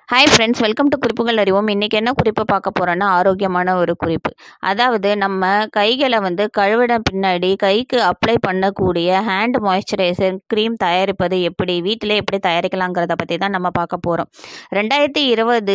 hi friends welcome to குறிப்புகள் அறிவோம் இன்றைக்கி என்ன குறிப்பு பார்க்க போகிறோன்னா ஆரோக்கியமான ஒரு குறிப்பு அதாவது நம்ம கைகளை வந்து கழுவின பின்னாடி கைக்கு அப்ளை பண்ணக்கூடிய ஹேண்ட் மாய்ஸ்சரைசர் க்ரீம் தயாரிப்பது எப்படி வீட்டிலே எப்படி தயாரிக்கலாங்கிறத பற்றி தான் நம்ம பார்க்க போகிறோம் ரெண்டாயிரத்தி இருபது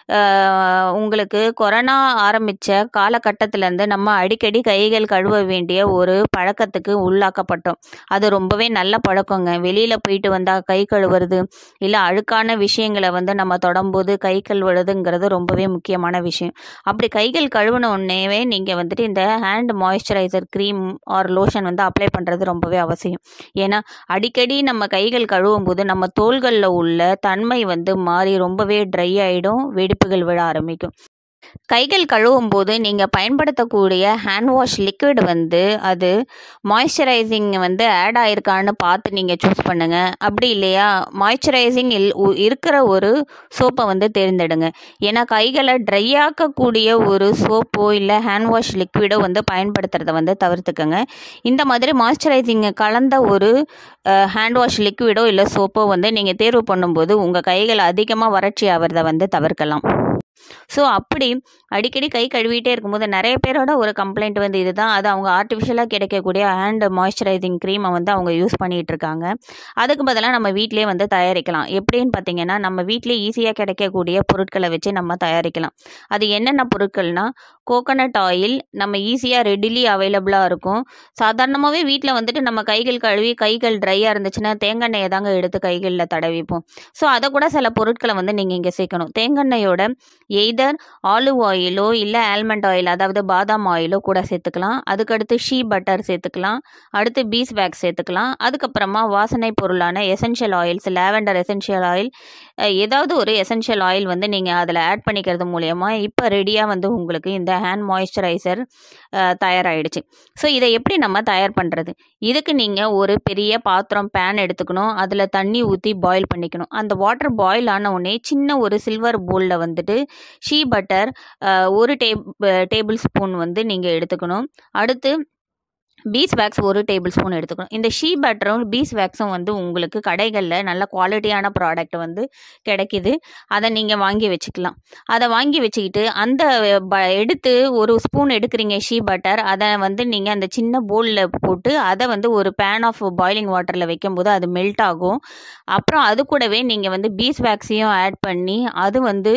உங்களுக்கு கொரோனா ஆரம்பித்த காலகட்டத்திலேருந்து நம்ம அடிக்கடி கைகள் கழுவ வேண்டிய ஒரு பழக்கத்துக்கு உள்ளாக்கப்பட்டோம் அது ரொம்பவே நல்ல பழக்கங்க வெளியில் போயிட்டு வந்தால் கை கழுவுறது இல்லை அழுக்கான விஷயங்களை வந்து நம்ம தொடும்போது கை கழுவுறதுங்கிறது ரொம்பவே முக்கியமான விஷயம் அப்படி கைகள் கழுவின உடனேவே நீங்கள் வந்துட்டு இந்த hand moisturiser cream or lotion வந்து அப்ளை பண்ணுறது ரொம்பவே அவசியம் ஏன்னா அடிக்கடி நம்ம கைகள் கழுவும் போது நம்ம தோள்களில் உள்ள தன்மை வந்து மாறி ரொம்பவே ட்ரை ஆகிடும் வெடிப்புகள் விழ ஆரம்பிக்கும் கைகள் கழுவும் போது நீங்கள் பயன்படுத்தக்கூடிய ஹேண்ட் வாஷ் லிக்விட் வந்து அது மாய்ஸ்சரைசிங் வந்து ஆட் ஆயிருக்கான்னு பார்த்து நீங்கள் சூஸ் பண்ணுங்கள் அப்படி இல்லையா மாய்ஸ்சரைசிங் இல் உ- இருக்கிற ஒரு சோப்பை வந்து தேர்ந்தெடுங்க ஏன்னா கைகளை ட்ரை ஆக்கக்கூடிய ஒரு சோப்போ இல்லை ஹேண்ட் வாஷ் லிக்விடோ வந்து பயன்படுத்துறத வந்து தவிர்த்துக்கங்க இந்த மாதிரி மாய்ஸ்சரைசிங் கலந்த ஒரு ஹேண்ட் வாஷ் லிக்விடோ இல்லை சோப்போ வந்து நீங்கள் தேர்வு பண்ணும்போது உங்கள் கைகள் அதிகமாக வறட்சி ஆகிறத வந்து தவிர்க்கலாம் ஸோ அப்படி அடிக்கடி கை கழுவிட்டே இருக்கும்போது நிறைய பேரோட ஒரு கம்ப்ளைண்ட் வந்து இதுதான் அது அவங்க ஆர்டிஃபிஷியலாக கிடைக்கக்கூடிய ஹேண்ட் மாய்ஸ்சரைசிங் க்ரீமை வந்து அவங்க யூஸ் பண்ணிகிட்டு இருக்காங்க அதுக்கு பதிலாக நம்ம வீட்டிலே வந்து தயாரிக்கலாம் எப்படின்னு பார்த்தீங்கன்னா நம்ம வீட்டிலே ஈஸியாக கிடைக்கக்கூடிய பொருட்களை வச்சு நம்ம தயாரிக்கலாம் அது என்னென்ன பொருட்கள்னா கோகனட் ஆயில் நம்ம ஈஸியாக ரெடிலி அவைலபிளாக இருக்கும் சாதாரணமாகவே வீட்டில் வந்துட்டு நம்ம கைகள் கழுவி கைகள் ட்ரையாக இருந்துச்சுன்னா தேங்காய் எண்ணெயை தாங்க எடுத்து கைகளில் தடவிப்போம் ஸோ அதை கூட சில பொருட்களை வந்து நீங்கள் இங்கே சேர்க்கணும் தேங்காய் எண்ணெயோட எய்தர் ஆலிவ் ஆயிலோ இல்லை ஆல்மண்ட் ஆயில் அதாவது பாதாம் ஆயிலோ கூட சேர்த்துக்கலாம் அதுக்கடுத்து ஷீ பட்டர் சேர்த்துக்கலாம் அடுத்து பீஸ் வேக்ஸ் சேர்த்துக்கலாம் அதுக்கப்புறமா வாசனை பொருளான essential oils lavender essential oil ஏதாவது ஒரு எசென்ஷியல் ஆயில் வந்து நீங்கள் அதில் ஆட் பண்ணிக்கிறது மூலயமா இப்போ ரெடியாக வந்து உங்களுக்கு இந்த ஹேண்ட் மாய்ஸ்சரைசர் தயாராகிடுச்சு ஸோ இதை எப்படி நம்ம தயார் பண்ணுறது இதுக்கு நீங்கள் ஒரு பெரிய பாத்திரம் பேன் எடுத்துக்கணும் அதில் தண்ணி ஊற்றி பாயில் பண்ணிக்கணும் அந்த வாட்டர் பாயில் ஆன உடனே சின்ன ஒரு சில்வர் பவுலில் வந்துட்டு ஷீ பட்டர் ஒரு டேப் டேபிள் ஸ்பூன் வந்து நீங்கள் எடுத்துக்கணும் அடுத்து பீஸ் வேக்ஸ் ஒரு டேபிள் ஸ்பூன் எடுத்துக்கணும் இந்த ஷீ பட்டரும் பீஸ் வேக்ஸும் வந்து உங்களுக்கு கடைகளில் நல்ல குவாலிட்டியான ப்ராடக்ட் வந்து கிடைக்கிது அதை நீங்கள் வாங்கி வச்சுக்கலாம் அதை வாங்கி வச்சுக்கிட்டு அந்த ப எடுத்து ஒரு ஸ்பூன் எடுக்கிறீங்க ஷீ பட்டர் அதை வந்து நீங்கள் அந்த சின்ன பவுலில் போட்டு அதை வந்து ஒரு பேன் ஆஃப் பாயிலிங் வாட்டரில் வைக்கும்போது அது மெல்ட் ஆகும் அப்புறம் அது கூடவே நீங்கள் வந்து பீஸ் வேக்ஸையும் ஆட் பண்ணி அது வந்து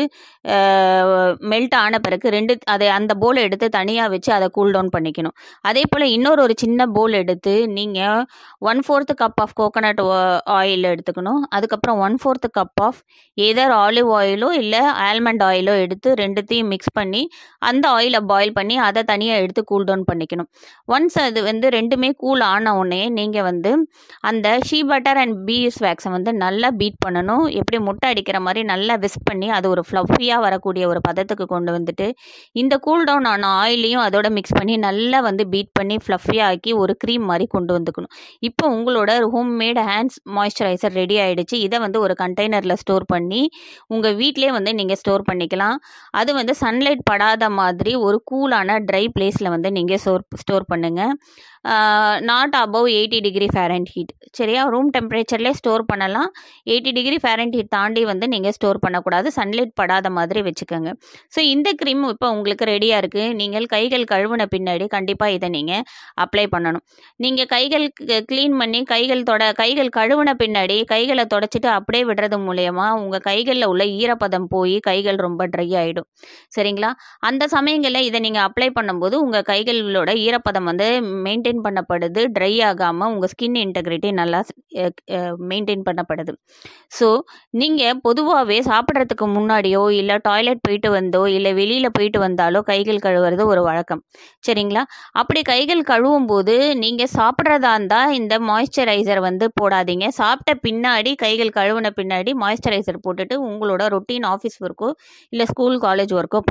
மெல்ட் ஆன பிறகு ரெண்டு அதை அந்த போல் எடுத்து தனியாக வச்சு அதை கூல் டவுன் பண்ணிக்கணும் அதே போல் இன்னொரு ஒரு சின்ன போல் எடுத்து நீங்கள் one fourth cup of coconut oil எடுத்துக்கணும் அதுக்கப்புறம் one fourth cup of either olive ஆயிலோ இல்லை ஆல்மண்ட் ஆயிலோ எடுத்து ரெண்டுத்தையும் மிக்ஸ் பண்ணி அந்த ஆயிலை பாயில் பண்ணி அதை தனியாக எடுத்து கூல் டவுன் பண்ணிக்கணும் ஒன்ஸ் அது வந்து ரெண்டுமே கூல் ஆன உடனே நீங்கள் வந்து அந்த ஷீ பட்டர் அண்ட் பீஸ் வேக்ஸை வந்து நல்லா பீட் பண்ணணும் எப்படி முட்டை அடிக்கிற மாதிரி நல்லா விஸ்க் பண்ணி அது ஒரு ஃப்ளஃபியாக வரக்கூடிய ஒரு பதத்துக்கு கொண்டு வந்துட்டு இந்த கூல் டவுன் ஆன ஆயிலையும் அதோட மிக்ஸ் பண்ணி நல்லா வந்து பீட் பண்ணி ஃப்ளஃபியாக ஆக்கி ஒரு க்ரீம் மாதிரி கொண்டு வந்துக்கணும் இப்போ உங்களோட homemade hands moisturiser ready ஆயிடுச்சு இதை வந்து ஒரு கண்டெய்னரில் ஸ்டோர் பண்ணி உங்கள் வீட்டிலே வந்து நீங்கள் ஸ்டோர் பண்ணிக்கலாம் அது வந்து சன்லைட் படாத மாதிரி ஒரு கூலான ட்ரை பிளேஸில் வந்து நீங்கள் ஸ்டோர் ஸ்டோர் பண்ணுங்கள் not above eighty degree Fahrenheit heat சரியா ரூம் டெம்பரேச்சர்லேயே ஸ்டோர் பண்ணலாம் எயிட்டி டிகிரி ஃபேரண்ட் ஹீட் தாண்டி வந்து நீங்கள் ஸ்டோர் பண்ணக்கூடாது சன்லைட் படாத மாதிரி வச்சுக்கோங்க ஸோ இந்த க்ரீம் இப்போ உங்களுக்கு ரெடியாக இருக்குது நீங்கள் கைகள் கழுவின பின்னாடி கண்டிப்பாக இதை நீங்கள் அப்ளை பண்ணணும் நீங்கள் கைகள் க்ளீன் பண்ணி கைகள் தொட கைகள் கழுவின பின்னாடி கைகளை தொடச்சிட்டு அப்படியே விடுறது மூலயமா உங்கள் கைகளில் உள்ள ஈரப்பதம் போய் கைகள் ரொம்ப ட்ரை ஆகிடும் சரிங்களா அந்த சமயங்களில் இதை நீங்கள் அப்ளை பண்ணும்போது உங்கள் கைகளோட ஈரப்பதம் வந்து மெயின்டைன் பண்ணப்படுது ட்ரை ஆகாமல் உங்கள் ஸ்கின் இன்டெகிரிட்டி நல்லா மெயின்டைன் பண்ணப்படுது ஸோ நீங்கள் பொதுவாகவே சாப்பிட்றதுக்கு முன்னாடியோ இல்லை டாய்லெட் போயிட்டு வந்தோ இல்லை வெளியில் போயிட்டு வந்தாலோ கைகள் கழுவுறது ஒரு வழக்கம் சரிங்களா அப்படி கைகள் கழுவும் போது நீங்கள் சாப்பிட்றதா இருந்தால் இந்த மாய்ஸ்சரைசர் வந்து போடாதீங்க சாப்பிட்ட பின்னாடி கைகள் கழுவுன பின்னாடி மாய்ஸ்சரைசர் போட்டுட்டு உங்களோட ரொட்டீன் ஆஃபீஸ் ஒர்க்கோ இல்லை ஸ்கூல் காலேஜ் ஒர்க்கோ பண்ணலாம்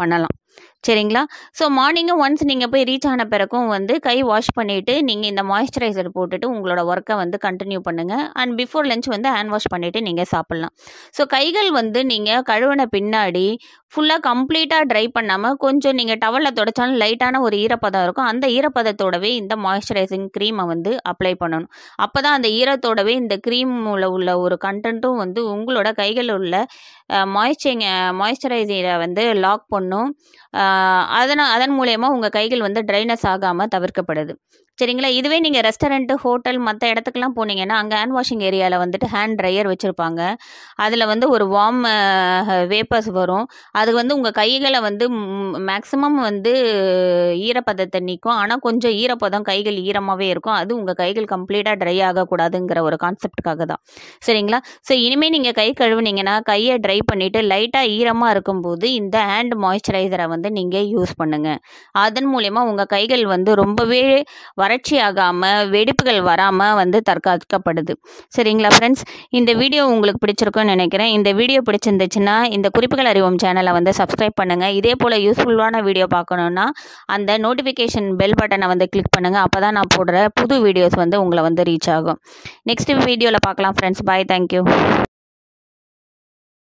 சரிங்களா ஸோ மார்னிங்கும் ஒன்ஸ் நீங்கள் போய் ரீச் ஆன பிறகும் வந்து கை வாஷ் பண்ணிவிட்டு நீங்கள் இந்த மாய்ஸ்சரைசர் போட்டுட்டு உங்களோட ஒர்க்கை வந்து கண்டினியூ பண்ணுங்கள் அண்ட் பிஃபோர் லஞ்ச் வந்து ஹேண்ட் வாஷ் பண்ணிவிட்டு நீங்கள் சாப்பிட்லாம் ஸோ கைகள் வந்து நீங்கள் கழுவின பின்னாடி ஃபுல்லாக கம்ப்ளீட்டாக ட்ரை பண்ணாமல் கொஞ்சம் நீங்கள் டவலில் தொடச்சாலும் லைட்டான ஒரு ஈரப்பதம் இருக்கும் அந்த ஈரப்பதத்தோடவே இந்த மாய்ஸ்சரைசிங் க்ரீமை வந்து அப்ளை பண்ணணும் அப்போ தான் அந்த ஈரத்தோடவே இந்த க்ரீமில் உள்ள ஒரு கண்டென்ட்டும் வந்து உங்களோட கைகளில் உள்ள மாய்ஸ்சரிங் மாய்ஸ்சரைசரை வந்து லாக் பண்ணும் அதனால் அதன் மூலயமா உங்கள் கைகள் வந்து ட்ரைனஸ் ஆகாமல் தவிர்க்கப்படுது சரிங்களா இதுவே நீங்கள் ரெஸ்டாரண்ட்டு ஹோட்டல் மற்ற இடத்துக்குலாம் போனீங்கன்னா அங்கே ஹேண்ட் வாஷிங் ஏரியாவில் வந்துட்டு ஹேண்ட் ட்ரையர் வச்சுருப்பாங்க அதில் வந்து ஒரு வார்ம் வேப்பர்ஸ் வரும் அது வந்து உங்கள் கைகளை வந்து மேக்ஸிமம் வந்து ஈரப்பதத்தை நீக்கும் ஆனால் கொஞ்சம் ஈரப்பதம் கைகள் ஈரமாகவே இருக்கும் அது உங்கள் கைகள் கம்ப்ளீட்டாக ட்ரை ஆகக்கூடாதுங்கிற ஒரு கான்செப்டுக்காக தான் சரிங்களா ஸோ இனிமேல் நீங்கள் கை கழுவுனீங்கன்னா கையை ட்ரை பண்ணிவிட்டு லைட்டாக ஈரமாக இருக்கும்போது இந்த ஹேண்ட் மாய்ஸ்சரைசரை வந்து நீங்கள் யூஸ் பண்ணுங்கள் அதன் மூலயமா உங்கள் கைகள் வந்து ரொம்பவே வறட்சி ஆகாமல் வெடிப்புகள் வராமல் வந்து தற்காக்கப்படுது சரிங்களா ஃப்ரெண்ட்ஸ் இந்த வீடியோ உங்களுக்கு பிடிச்சிருக்கும்னு நினைக்கிறேன் இந்த வீடியோ பிடிச்சிருந்துச்சுன்னா இந்த குறிப்புகள் அறிவோம் சேனலை வந்து சப்ஸ்கிரைப் பண்ணுங்கள் இதே போல் யூஸ்ஃபுல்லான வீடியோ பார்க்கணுன்னா அந்த நோட்டிஃபிகேஷன் பெல் பட்டனை வந்து கிளிக் பண்ணுங்கள் அப்போ தான் நான் போடுற புது வீடியோஸ் வந்து உங்களை வந்து ரீச் ஆகும் நெக்ஸ்ட் வீடியோவில் பார்க்கலாம் ஃப்ரெண்ட்ஸ் பாய் தேங்க்யூ